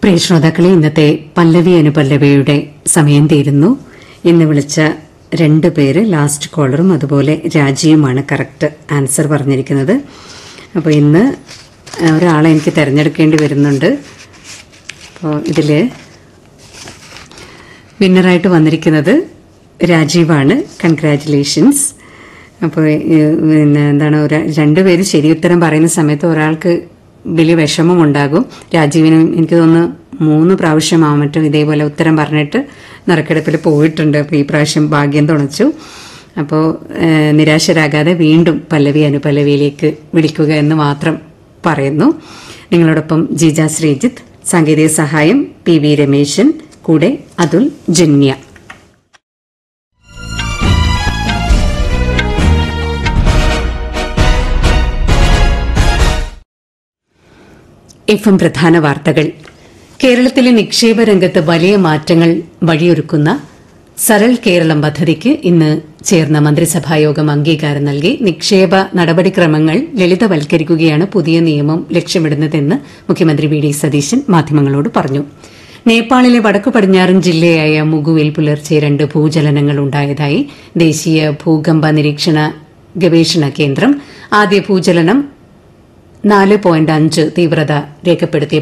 പ്രിയ ശ്രോതാക്കളെ ഇന്നത്തെ പല്ലവി അനുപല്ലവിയുടെ സമയം തീരുന്നു ഇന്ന് വിളിച്ച രണ്ട് പേര് ലാസ്റ്റ് കോളറും അതുപോലെ രാജിയുമാണ് കറക്റ്റ് ആൻസർ പറഞ്ഞിരിക്കുന്നത് അപ്പോൾ ഇന്ന് ഒരാളെ എനിക്ക് തിരഞ്ഞെടുക്കേണ്ടി വരുന്നുണ്ട് അപ്പോൾ ഇതിൽ വിന്നറായിട്ട് വന്നിരിക്കുന്നത് രാജീവാണ് കൺഗ്രാറ്റുലേഷൻസ് അപ്പോൾ പിന്നെ എന്താണ് ഒരു രണ്ടുപേര് ശരി ഉത്തരം പറയുന്ന സമയത്ത് ഒരാൾക്ക് വലിയ വിഷമം ഉണ്ടാകും രാജീവിന് എനിക്ക് തോന്നുന്നു മൂന്ന് പ്രാവശ്യമാവും മറ്റും ഇതേപോലെ ഉത്തരം പറഞ്ഞിട്ട് നറുക്കെടുപ്പിൽ പോയിട്ടുണ്ട് അപ്പോൾ ഈ പ്രാവശ്യം ഭാഗ്യം തുണച്ചു അപ്പോൾ നിരാശരാകാതെ വീണ്ടും പല്ലവി അനുപല്ലവിയിലേക്ക് വിളിക്കുക എന്ന് മാത്രം പറയുന്നു നിങ്ങളോടൊപ്പം ജിജ ശ്രീജിത്ത് സാങ്കേതിക സഹായം പി വി രമേശൻ കൂടെ അതുൽ ജന്യ എഫ് എം പ്രധാന വാർത്തകൾ കേരളത്തിലെ നിക്ഷേപ രംഗത്ത് വലിയ മാറ്റങ്ങൾ വഴിയൊരുക്കുന്ന സരൾ കേരളം പദ്ധതിക്ക് ഇന്ന് ചേർന്ന മന്ത്രിസഭായോഗം അംഗീകാരം നൽകി നിക്ഷേപ നടപടിക്രമങ്ങൾ ലളിതവൽക്കരിക്കുകയാണ് പുതിയ നിയമം ലക്ഷ്യമിടുന്നതെന്ന് മുഖ്യമന്ത്രി വി ഡി സതീശൻ മാധ്യമങ്ങളോട് പറഞ്ഞു നേപ്പാളിലെ വടക്കു പടിഞ്ഞാറൻ ജില്ലയായ മുഗുവിൽ പുലർച്ചെ രണ്ട് ഭൂചലനങ്ങൾ ഉണ്ടായതായി ദേശീയ ഭൂകമ്പ നിരീക്ഷണ ഗവേഷണ കേന്ദ്രം ആദ്യ ഭൂചലനം നാല് പോയിന്റ് അഞ്ച് തീവ്രത രേഖപ്പെടുത്തിയ